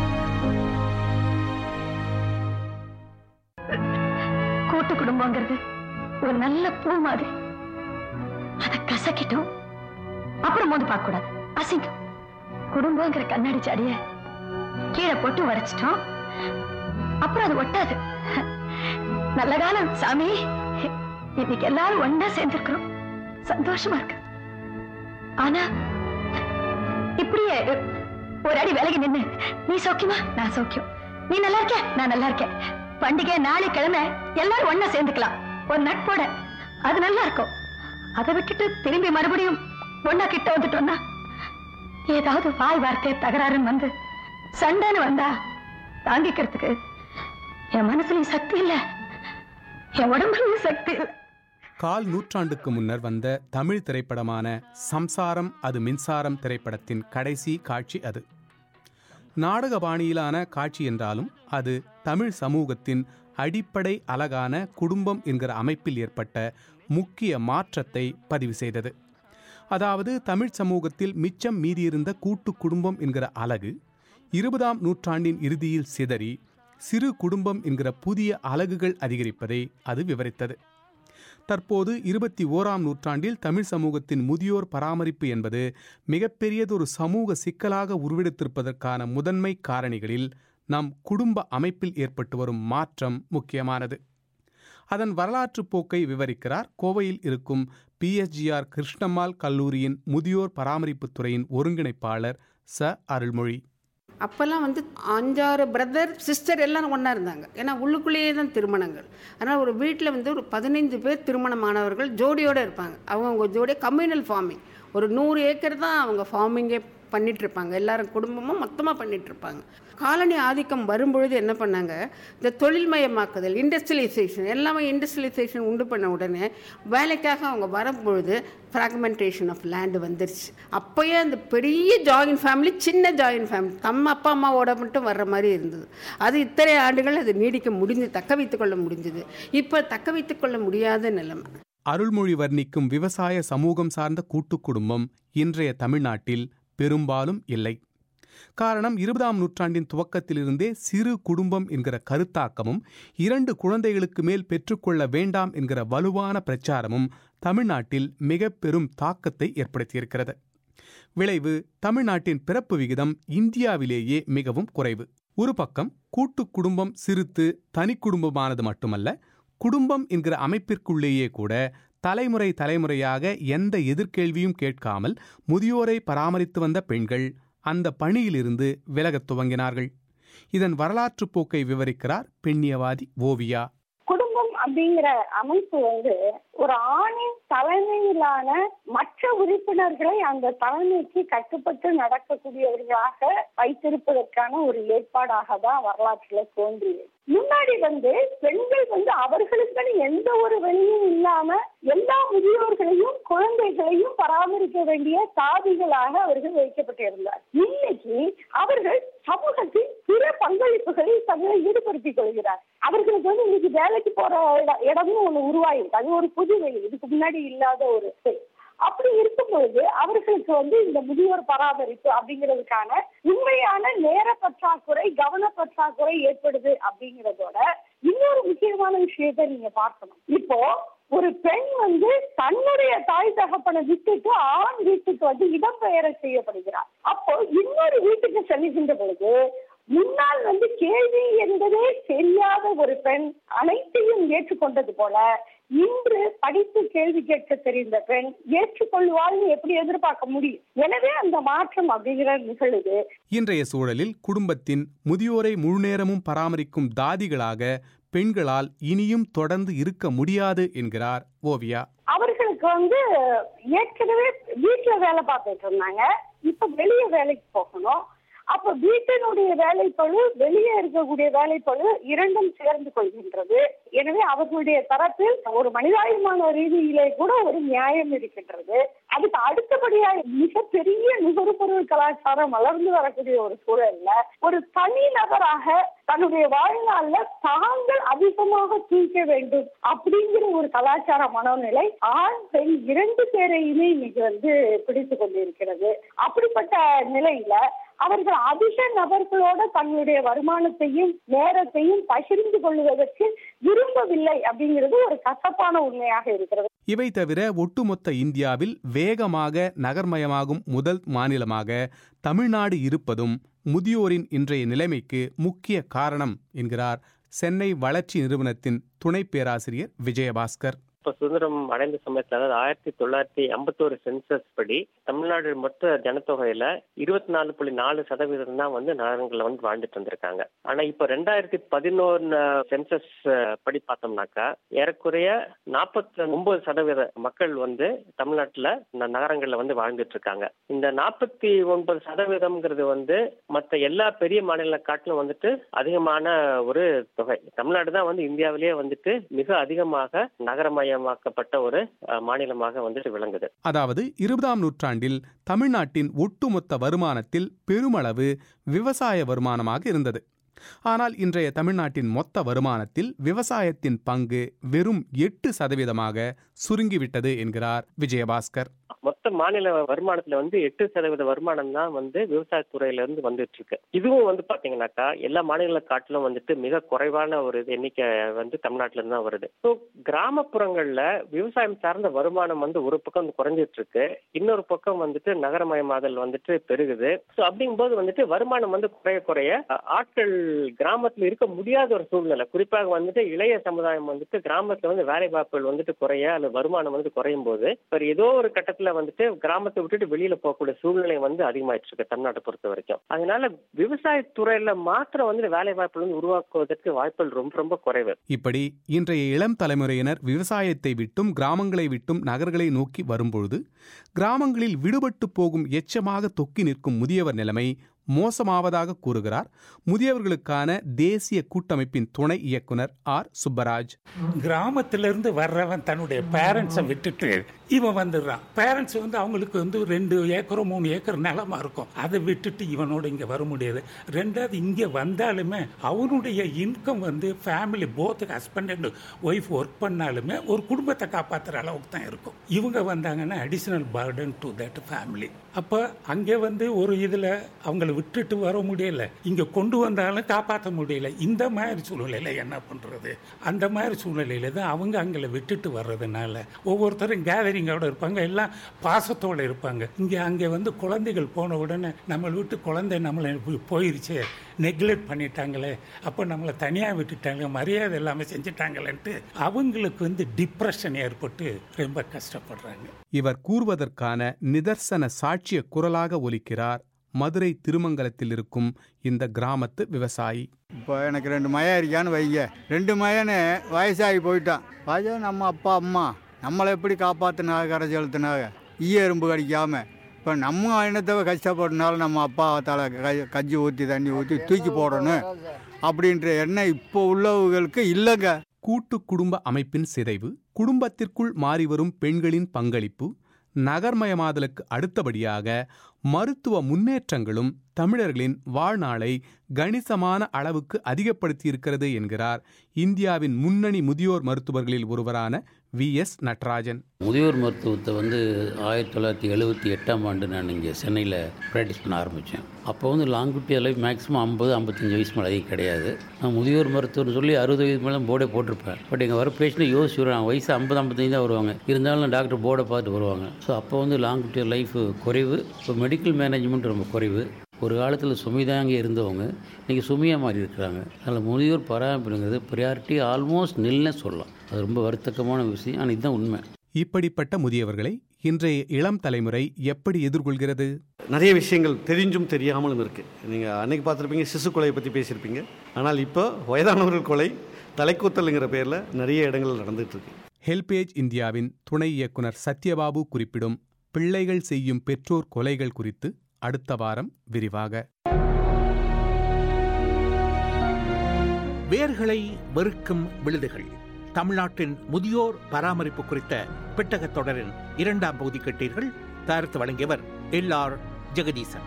கூட்டு குடும்பங்கிறது ஒரு நல்ல பூ மாதிரி அத கசக்கிட்டோம் அப்புறம் மோந்து பார்க்க கூடாது அசிங்கம் குடும்பங்கிற கண்ணாடி சாடிய கீழே போட்டு உடைச்சிட்டோம் அப்புறம் அது ஒட்டாது நல்ல காலம் சாமி இன்னைக்கு எல்லாரும் ஒன்னா சேர்ந்திருக்கிறோம் சந்தோஷமா இருக்கு ஆனா இப்படியே ஒரு அடி விலகி நின்னு நீ சௌக்கியமா நான் சௌக்கியம் நீ நல்லா இருக்க நான் நல்லா இருக்கேன் பண்டிகை நாளை கிழமை எல்லாரும் ஒன்னா சேர்ந்துக்கலாம் ஒரு நட்போட அது நல்லா இருக்கும் அதை விட்டுட்டு திரும்பி மறுபடியும் ஒன்னா கிட்ட வந்துட்டோம்னா ஏதாவது வாய் வார்த்தை தகராறுன்னு வந்து சண்டைன்னு வந்தா தாங்கிக்கிறதுக்கு என் மனசுலயும் சக்தி இல்ல என் உடம்புலயும் சக்தி இல்லை கால் நூற்றாண்டுக்கு முன்னர் வந்த தமிழ் திரைப்படமான சம்சாரம் அது மின்சாரம் திரைப்படத்தின் கடைசி காட்சி அது நாடக பாணியிலான காட்சி என்றாலும் அது தமிழ் சமூகத்தின் அடிப்படை அழகான குடும்பம் என்கிற அமைப்பில் ஏற்பட்ட முக்கிய மாற்றத்தை பதிவு செய்தது அதாவது தமிழ் சமூகத்தில் மிச்சம் மீதியிருந்த கூட்டு குடும்பம் என்கிற அலகு இருபதாம் நூற்றாண்டின் இறுதியில் சிதறி சிறு குடும்பம் என்கிற புதிய அலகுகள் அதிகரிப்பதை அது விவரித்தது தற்போது இருபத்தி ஓராம் நூற்றாண்டில் தமிழ் சமூகத்தின் முதியோர் பராமரிப்பு என்பது மிகப்பெரியதொரு சமூக சிக்கலாக உருவெடுத்திருப்பதற்கான முதன்மை காரணிகளில் நம் குடும்ப அமைப்பில் ஏற்பட்டு வரும் மாற்றம் முக்கியமானது அதன் வரலாற்று போக்கை விவரிக்கிறார் கோவையில் இருக்கும் பிஎஸ்ஜிஆர் கிருஷ்ணம்மாள் கல்லூரியின் முதியோர் பராமரிப்புத் துறையின் ஒருங்கிணைப்பாளர் ச அருள்மொழி அப்போல்லாம் வந்து அஞ்சாறு பிரதர் சிஸ்டர் எல்லாரும் ஒன்றா இருந்தாங்க ஏன்னா உள்ளுக்குள்ளேயே தான் திருமணங்கள் அதனால் ஒரு வீட்டில் வந்து ஒரு பதினைந்து பேர் திருமணமானவர்கள் ஜோடியோடு இருப்பாங்க அவங்க ஜோடியாக கம்யூனல் ஃபார்மிங் ஒரு நூறு ஏக்கர் தான் அவங்க ஃபார்மிங்கே பண்ணிட்டு இருப்பாங்க எல்லாரும் குடும்பமும் மொத்தமாக பண்ணிட்டு இருப்பாங்க காலனி ஆதிக்கம் வரும்பொழுது என்ன பண்ணாங்க இந்த தொழில்மயமாக்குதல் இண்டஸ்ட்ரியலைசேஷன் எல்லாமே இண்டஸ்ட்ரியலைசேஷன் உண்டு பண்ண உடனே வேலைக்காக அவங்க வரும்பொழுது ஃப்ராக்மெண்டேஷன் ஆஃப் லேண்டு வந்துருச்சு அப்போயே அந்த பெரிய ஜாயின்ட் ஃபேமிலி சின்ன ஜாயின்ட் ஃபேமிலி தம்ம அப்பா அம்மாவோட மட்டும் வர்ற மாதிரி இருந்தது அது இத்தனை ஆண்டுகள் அது நீடிக்க முடிஞ்சு தக்க வைத்துக்கொள்ள முடிஞ்சது இப்போ தக்க வைத்துக்கொள்ள முடியாத நிலைமை அருள்மொழி வர்ணிக்கும் விவசாய சமூகம் சார்ந்த கூட்டுக் குடும்பம் இன்றைய தமிழ்நாட்டில் பெரும்பாலும் இல்லை காரணம் இருபதாம் நூற்றாண்டின் துவக்கத்திலிருந்தே சிறு குடும்பம் என்கிற கருத்தாக்கமும் இரண்டு குழந்தைகளுக்கு மேல் பெற்றுக்கொள்ள வேண்டாம் என்கிற வலுவான பிரச்சாரமும் தமிழ்நாட்டில் மிக பெரும் தாக்கத்தை ஏற்படுத்தியிருக்கிறது விளைவு தமிழ்நாட்டின் பிறப்பு விகிதம் இந்தியாவிலேயே மிகவும் குறைவு ஒரு பக்கம் கூட்டு குடும்பம் சிறுத்து தனி குடும்பமானது மட்டுமல்ல குடும்பம் என்கிற அமைப்பிற்குள்ளேயே கூட தலைமுறை தலைமுறையாக எந்த எதிர்கேள்வியும் கேட்காமல் முதியோரை பராமரித்து வந்த பெண்கள் அந்த பணியிலிருந்து விலகத் துவங்கினார்கள் இதன் வரலாற்று போக்கை விவரிக்கிறார் பெண்ணியவாதி ஓவியா குடும்பம் அப்படிங்கிற அமைப்பு வந்து ஒரு ஆணின் தலைமையிலான மற்ற உறுப்பினர்களை அந்த தலைமைக்கு கட்டுப்பட்டு நடக்கக்கூடியவர்களாக வைத்திருப்பதற்கான ஒரு ஏற்பாடாக தான் வரலாற்றுல தோன்றியது முன்னாடி வந்து பெண்கள் வந்து அவர்களுக்குன்னு எந்த ஒரு வழியும் இல்லாம எல்லா முதியோர்களையும் குழந்தைகளையும் பராமரிக்க வேண்டிய சாதிகளாக அவர்கள் வைக்கப்பட்டிருந்தார் இன்னைக்கு அவர்கள் சமூகத்தில் பிற பங்களிப்புகளில் தங்களை ஈடுபடுத்திக் கொள்கிறார் அவர்களுக்கு வந்து இன்னைக்கு வேலைக்கு போற இட- இடமும் ஒண்ணு உருவாயிருக்கு அது ஒரு புது வழி இதுக்கு முன்னாடி இல்லாத ஒரு செயல். அப்படி இருக்கும் பொழுது அவர்களுக்கு வந்து இந்த முதியோர் பராமரிப்பு அப்படிங்கிறதுக்கான உண்மையான நேர பற்றாக்குறை கவன பற்றாக்குறை ஏற்படுது அப்படிங்கிறதோட இன்னொரு முக்கியமான விஷயத்தை நீங்க பார்க்கணும் இப்போ ஒரு பெண் வந்து தன்னுடைய தாய் தகப்பனை விட்டுட்டு ஆண் வீட்டுக்கு வந்து இடம்பெயர செய்யப்படுகிறார் அப்போ இன்னொரு வீட்டுக்கு செல்லுகின்ற பொழுது முன்னால் வந்து கேள்வி என்பதே தெரியாத ஒரு பெண் அனைத்தையும் ஏற்றுக்கொண்டது போல இன்று படித்து கேள்வி கேட்க தெரிந்த பெண் ஏற்றுக்கொள்வாள்னு எப்படி எதிர்பார்க்க முடியும் எனவே அந்த மாற்றம் அப்படிங்கிற நிகழுது இன்றைய சூழலில் குடும்பத்தின் முதியோரை முழுநேரமும் பராமரிக்கும் தாதிகளாக பெண்களால் இனியும் தொடர்ந்து இருக்க முடியாது என்கிறார் ஓவியா அவர்களுக்கு வந்து ஏற்கனவே வீட்டுல வேலை பார்த்துட்டு இருந்தாங்க இப்ப வெளியே வேலைக்கு போகணும் அப்ப வீட்டினுடைய வேலைப்பழு வெளியே இருக்கக்கூடிய வேலைப்பழு இரண்டும் சேர்ந்து கொள்கின்றது எனவே அவர்களுடைய தரப்பில் ஒரு மனிதாயமான ரீதியிலே கூட ஒரு நியாயம் இருக்கின்றது அதுக்கு அடுத்தபடியா மிகப்பெரிய நுகர்பொருள் கலாச்சாரம் வளர்ந்து வரக்கூடிய ஒரு சூழல்ல ஒரு தனி நபராக தன்னுடைய வாழ்நாள்ல தாங்கள் அதிகமாக தூக்க வேண்டும் அப்படிங்கிற ஒரு கலாச்சார மனோநிலை ஆண் பெண் இரண்டு பேரையுமே இன்னைக்கு வந்து பிடித்து கொண்டிருக்கிறது அப்படிப்பட்ட நிலையில அவர்கள் அதிக நபர்களோட தங்களுடைய வருமானத்தையும் நேரத்தையும் பகிர்ந்து கொள்வதற்கு விரும்பவில்லை அப்படிங்கிறது ஒரு கசப்பான உண்மையாக இருக்கிறது இவை தவிர ஒட்டுமொத்த இந்தியாவில் வேகமாக நகர்மயமாகும் முதல் மாநிலமாக தமிழ்நாடு இருப்பதும் முதியோரின் இன்றைய நிலைமைக்கு முக்கிய காரணம் என்கிறார் சென்னை வளர்ச்சி நிறுவனத்தின் துணை பேராசிரியர் விஜயபாஸ்கர் இப்ப சுதந்திரம் அடைந்த சமயத்துல அதாவது ஆயிரத்தி தொள்ளாயிரத்தி ஐம்பத்தோரு சென்சஸ் படி தமிழ்நாடு மொத்த ஜனத்தொகையில இருபத்தி நாலு புள்ளி நாலு சதவீதம் தான் வந்து நகரங்கள்ல வந்து வாழ்ந்துட்டு இருந்திருக்காங்க ஆனா இப்ப ரெண்டாயிரத்தி பதினோரு சென்சஸ் படி பார்த்தோம்னாக்கா ஏறக்குறைய நாற்பத்தி ஒன்பது சதவீத மக்கள் வந்து தமிழ்நாட்டுல இந்த நகரங்கள்ல வந்து வாழ்ந்துட்டு இருக்காங்க இந்த நாற்பத்தி ஒன்பது சதவீதம்ங்கிறது வந்து மத்த எல்லா பெரிய மாநில காட்டிலும் வந்துட்டு அதிகமான ஒரு தொகை தமிழ்நாடு தான் வந்து இந்தியாவிலேயே வந்துட்டு மிக அதிகமாக நகரமயமாக்கப்பட்ட ஒரு அஹ், மாநிலமாக வந்துட்டு விளங்குது அதாவது இருபதாம் நூற்றாண்டில் தமிழ்நாட்டின் ஒட்டுமொத்த வருமானத்தில் பெருமளவு விவசாய வருமானமாக இருந்தது ஆனால் இன்றைய தமிழ்நாட்டின் மொத்த வருமானத்தில் விவசாயத்தின் பங்கு வெறும் எட்டு சதவீதமாக சுருங்கிவிட்டது என்கிறார் விஜயபாஸ்கர் மொத்த மாநில வருமானத்துல வந்து எட்டு சதவீத வருமானம் தான் வந்து விவசாயத்துறையில இருந்து வந்துட்டு இருக்கு இதுவும் வந்து பாத்தீங்கன்னாக்கா எல்லா மாநில காட்டிலும் வந்துட்டு மிக குறைவான ஒரு எண்ணிக்கை வந்து தமிழ்நாட்டுல இருந்து தான் வருது ஸோ கிராமப்புறங்கள்ல விவசாயம் சார்ந்த வருமானம் வந்து ஒரு பக்கம் குறைஞ்சிட்டு இருக்கு இன்னொரு பக்கம் வந்துட்டு நகரமயமாதல் வந்துட்டு பெருகுது ஸோ அப்படிங்கும்போது வந்துட்டு வருமானம் வந்து குறைய குறைய அஹ், ஆட்கள் கிராமத்துல இருக்க முடியாத ஒரு சூழ்நிலை குறிப்பாக வந்துட்டு இளைய சமுதாயம் வந்துட்டு கிராமத்துல வந்து வேலை வாய்ப்புகள் வந்துட்டு குறைய அல்லது வருமானம் வந்து குறையும் போது இப்ப ஏதோ ஒரு கட்டத்துல வந்துட்டு கிராமத்தை விட்டுட்டு வெளியில போகக்கூடிய சூழ்நிலை வந்து அதிகமாயிட்டு இருக்கு தமிழ்நாட்டை பொறுத்த வரைக்கும் அதனால விவசாயத்துறையில மாத்திரம் வந்து வேலை வாய்ப்புகள் வந்து உருவாக்குவதற்கு வாய்ப்புகள் ரொம்ப ரொம்ப குறைவு இப்படி இன்றைய இளம் தலைமுறையினர் விவசாயத்தை விட்டும் கிராமங்களை விட்டும் நகர்களை நோக்கி வரும்பொழுது கிராமங்களில் விடுபட்டு போகும் எச்சமாக தொக்கி நிற்கும் முதியவர் நிலைமை மோசமாவதாக கூறுகிறார் முதியவர்களுக்கான தேசிய கூட்டமைப்பின் துணை இயக்குனர் ஆர் சுப்பராஜ் கிராமத்திலிருந்து வர்றவன் தன்னுடைய பேரண்ட்ஸை விட்டுட்டு இவன் வந்துடுறான் பேரண்ட்ஸ் வந்து அவங்களுக்கு வந்து ரெண்டு ஏக்கரோ மூணு ஏக்கர் நிலமா இருக்கும் அதை விட்டுட்டு இவனோட இங்கே வர முடியாது ரெண்டாவது இங்கே வந்தாலுமே அவனுடைய இன்கம் வந்து family both husband and wife work பண்ணாலுமே ஒரு குடும்பத்தை காப்பாற்றுற அளவுக்கு தான் இருக்கும் இவங்க வந்தாங்கன்னா additional burden to that family அப்போ அங்கே வந்து ஒரு இதில் அவங்கள விட்டுட்டு வர முடியல இங்கே கொண்டு வந்தாலும் காப்பாற்ற முடியல இந்த மாதிரி சூழ்நிலையில் என்ன பண்ணுறது அந்த மாதிரி சூழ்நிலையில தான் அவங்க அங்கே விட்டுட்டு வர்றதுனால ஒவ்வொருத்தரும் கேதரிங்கோட இருப்பாங்க எல்லாம் பாசத்தோடு இருப்பாங்க இங்கே அங்கே வந்து குழந்தைகள் போன உடனே நம்மளை விட்டு குழந்தை நம்மளை போ- போயிருச்சு நெக்லெக்ட் பண்ணிட்டாங்களே அப்போ நம்மளை தனியாக விட்டுட்டாங்க மரியாதை இல்லாமல் செஞ்சுட்டாங்களேன்ட்டு அவங்களுக்கு வந்து டிப்ரெஷன் ஏற்பட்டு ரொம்ப கஷ்டப்படுறாங்க இவர் கூறுவதற்கான நிதர்சன சாட்சிய குரலாக ஒலிக்கிறார் மதுரை திருமங்கலத்தில் இருக்கும் இந்த கிராமத்து விவசாயி இப்போ எனக்கு ரெண்டு மயம் இருக்கான்னு வைங்க ரெண்டு மயனு வயசாகி போயிட்டான் வயசா நம்ம அப்பா அம்மா நம்மளை எப்படி காப்பாற்றினாங்க கரை செலுத்தினாங்க ஈய எறும்பு கடிக்காம இப்போ நம்ம இனத்தை கஷ்டப்படுறதுனால நம்ம அப்பா தலை கை கஞ்சி ஊற்றி தண்ணி ஊற்றி தூக்கி போடணும் அப்படின்ற எண்ணம் இப்போ உள்ளவங்களுக்கு இல்லைங்க கூட்டு குடும்ப அமைப்பின் சிதைவு குடும்பத்திற்குள் மாறிவரும் பெண்களின் பங்களிப்பு நகர்மயமாதலுக்கு அடுத்தபடியாக மருத்துவ முன்னேற்றங்களும் தமிழர்களின் வாழ்நாளை கணிசமான அளவுக்கு அதிகப்படுத்தியிருக்கிறது என்கிறார் இந்தியாவின் முன்னணி முதியோர் மருத்துவர்களில் ஒருவரான வி எஸ் நடராஜன் முதியோர் மருத்துவத்தை வந்து ஆயிரத்தி தொள்ளாயிரத்தி எழுபத்தி எட்டாம் ஆண்டு நான் இங்கே சென்னையில் ப்ராக்டிஸ் பண்ண ஆரம்பித்தேன் அப்போ வந்து லாங்குட்டி லைஃப் மேக்ஸிமம் ஐம்பது ஐம்பத்தஞ்சு வயசு மேலே அதிகம் கிடையாது நான் முதியோர் மருத்துவர்னு சொல்லி அறுபது வயசு மேலே போர்டே போட்டிருப்பேன் பட் எங்கள் வர பேஷண்ட் யோசிச்சுடுறாங்க வயசு ஐம்பது ஐம்பத்தஞ்சு தான் வருவாங்க இருந்தாலும் டாக்டர் போர்டை பார்த்து வருவாங்க ஸோ அப்போ வந்து லாங்குட்டி லைஃப் குறைவு இப்போ மெடிக்கல் மேனேஜ்மெண்ட் ரொம்ப குறைவு ஒரு காலத்தில் சுமிதாங்க இருந்தவங்க இன்றைக்கி சுமியாக மாறி இருக்கிறாங்க அதனால் முதியோர் பராமரிப்புங்கிறது ப்ரியாரிட்டி ஆல்மோஸ்ட் நில்னே சொல்லலாம் அது ரொம்ப வருத்தக்கமான விஷயம் ஆனால் இதுதான் உண்மை இப்படிப்பட்ட முதியவர்களை இன்றைய இளம் தலைமுறை எப்படி எதிர்கொள்கிறது நிறைய விஷயங்கள் தெரிஞ்சும் தெரியாமலும் இருக்குது நீங்கள் அன்னைக்கு பார்த்துருப்பீங்க சிசு கொலையை பற்றி பேசியிருப்பீங்க ஆனால் இப்போ வயதானவர்கள் கொலை தலைக்கூத்தலுங்கிற பேரில் நிறைய இடங்கள் நடந்துட்டு இருக்கு ஹெல்பேஜ் இந்தியாவின் துணை இயக்குனர் சத்யபாபு குறிப்பிடும் பிள்ளைகள் செய்யும் பெற்றோர் கொலைகள் குறித்து அடுத்த வாரம் விரிவாக வேர்களை வெறுக்கும் விழுதுகள் தமிழ்நாட்டின் முதியோர் பராமரிப்பு குறித்த பெட்டகத் தொடரின் இரண்டாம் பகுதி கேட்டீர்கள் தயாரித்து வழங்கியவர் எல் ஆர் ஜெகதீசன்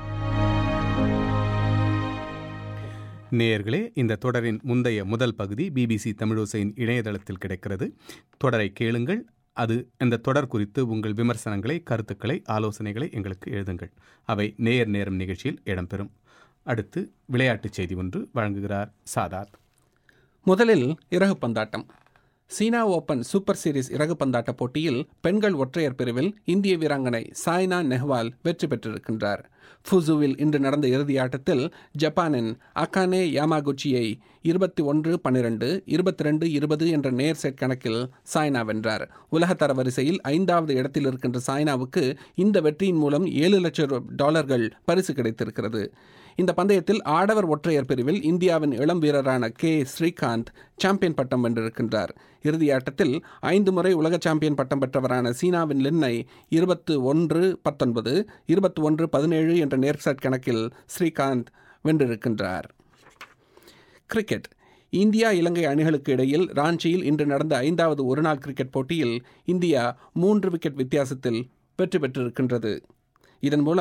நேயர்களே இந்த தொடரின் முந்தைய முதல் பகுதி பிபிசி தமிழோசையின் இணையதளத்தில் கிடைக்கிறது தொடரை கேளுங்கள் அது இந்த தொடர் குறித்து உங்கள் விமர்சனங்களை கருத்துக்களை ஆலோசனைகளை எங்களுக்கு எழுதுங்கள் அவை நேர் நேரம் நிகழ்ச்சியில் இடம்பெறும் அடுத்து விளையாட்டுச் செய்தி ஒன்று வழங்குகிறார் சாதாத் முதலில் இறகு பந்தாட்டம் சீனா ஓபன் சூப்பர் சீரிஸ் இறகு பந்தாட்ட போட்டியில் பெண்கள் ஒற்றையர் பிரிவில் இந்திய வீராங்கனை சாய்னா நெஹ்வால் வெற்றி பெற்றிருக்கின்றார் ஃபுசுவில் இன்று நடந்த இறுதி ஆட்டத்தில் ஜப்பானின் அகானே யாமாகுச்சியை இருபத்தி ஒன்று பன்னிரண்டு இருபத்தி ரெண்டு இருபது என்ற நேர் செட் கணக்கில் சாய்னா வென்றார் உலக தரவரிசையில் ஐந்தாவது இடத்தில் இருக்கின்ற சாய்னாவுக்கு இந்த வெற்றியின் மூலம் ஏழு லட்சம் டாலர்கள் பரிசு கிடைத்திருக்கிறது இந்த பந்தயத்தில் ஆடவர் ஒற்றையர் பிரிவில் இந்தியாவின் இளம் வீரரான கே ஸ்ரீகாந்த் சாம்பியன் பட்டம் வென்றிருக்கின்றார் இறுதியாட்டத்தில் ஐந்து முறை உலக சாம்பியன் பட்டம் பெற்றவரான சீனாவின் லின்னை இருபத்து ஒன்று பத்தொன்பது இருபத்தி ஒன்று பதினேழு என்ற நேர்செட் கணக்கில் ஸ்ரீகாந்த் வென்றிருக்கின்றார் கிரிக்கெட் இந்தியா இலங்கை அணிகளுக்கு இடையில் ராஞ்சியில் இன்று நடந்த ஐந்தாவது ஒருநாள் கிரிக்கெட் போட்டியில் இந்தியா மூன்று விக்கெட் வித்தியாசத்தில் வெற்றி பெற்றிருக்கின்றது இதன் மூலம்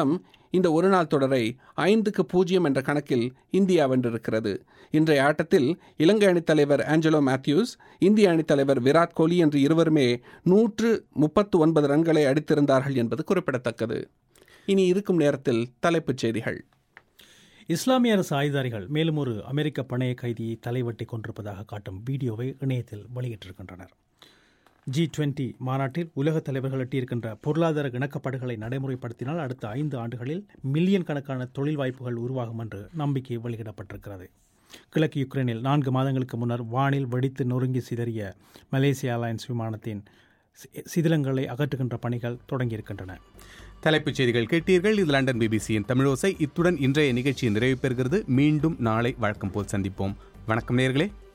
இந்த ஒருநாள் தொடரை ஐந்துக்கு பூஜ்ஜியம் என்ற கணக்கில் இந்தியா வென்றிருக்கிறது இன்றைய ஆட்டத்தில் இலங்கை அணித் தலைவர் ஆஞ்சலோ மேத்யூஸ் இந்திய அணித் தலைவர் விராட் கோலி என்று இருவருமே நூற்று முப்பத்து ஒன்பது ரன்களை அடித்திருந்தார்கள் என்பது குறிப்பிடத்தக்கது இனி இருக்கும் நேரத்தில் தலைப்புச் செய்திகள் இஸ்லாமிய அரசு ஆயுதாரிகள் மேலும் ஒரு அமெரிக்க பணைய கைதியை தலைவெட்டி கொண்டிருப்பதாக காட்டும் வீடியோவை இணையத்தில் வெளியிட்டிருக்கின்றனர் ஜி டுவெண்டி மாநாட்டில் உலக தலைவர்கள் எட்டியிருக்கின்ற பொருளாதார இணக்கப்பாடுகளை நடைமுறைப்படுத்தினால் அடுத்த ஐந்து ஆண்டுகளில் மில்லியன் கணக்கான தொழில் வாய்ப்புகள் உருவாகும் என்று நம்பிக்கை வெளியிடப்பட்டிருக்கிறது கிழக்கு யுக்ரைனில் நான்கு மாதங்களுக்கு முன்னர் வானில் வெடித்து நொறுங்கி சிதறிய மலேசிய ஏர்லைன்ஸ் விமானத்தின் சி- சிதிலங்களை அகற்றுகின்ற பணிகள் தொடங்கியிருக்கின்றன தலைப்புச் செய்திகள் கேட்டீர்கள் இது லண்டன் பிபிசியின் தமிழோசை இத்துடன் இன்றைய நிகழ்ச்சி நிறைவு பெறுகிறது மீண்டும் நாளை வழக்கம் போல் சந்திப்போம் வணக்கம் நேர்களே